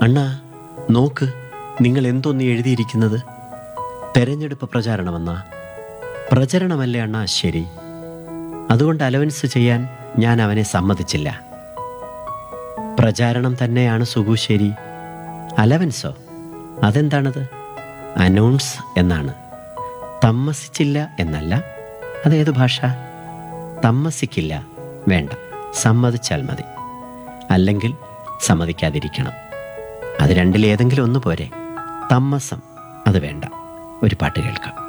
അണ്ണാ നോക്ക് നിങ്ങൾ എന്തോന്ന് എഴുതിയിരിക്കുന്നത് തെരഞ്ഞെടുപ്പ് പ്രചാരണമെന്നാ പ്രചരണമല്ലേ അണ്ണാ ശരി അതുകൊണ്ട് അലവൻസ് ചെയ്യാൻ ഞാൻ അവനെ സമ്മതിച്ചില്ല പ്രചാരണം തന്നെയാണ് സുഗു ശരി അലവൻസോ അതെന്താണത് അനൗൺസ് എന്നാണ് തമ്മസിച്ചില്ല എന്നല്ല അതേത് ഭാഷ തമ്മസിക്കില്ല വേണ്ട സമ്മതിച്ചാൽ മതി അല്ലെങ്കിൽ സമ്മതിക്കാതിരിക്കണം അത് രണ്ടിലേതെങ്കിലും ഒന്ന് പോരെ തമ്മസം അത് വേണ്ട ഒരു പാട്ട് കേൾക്കാം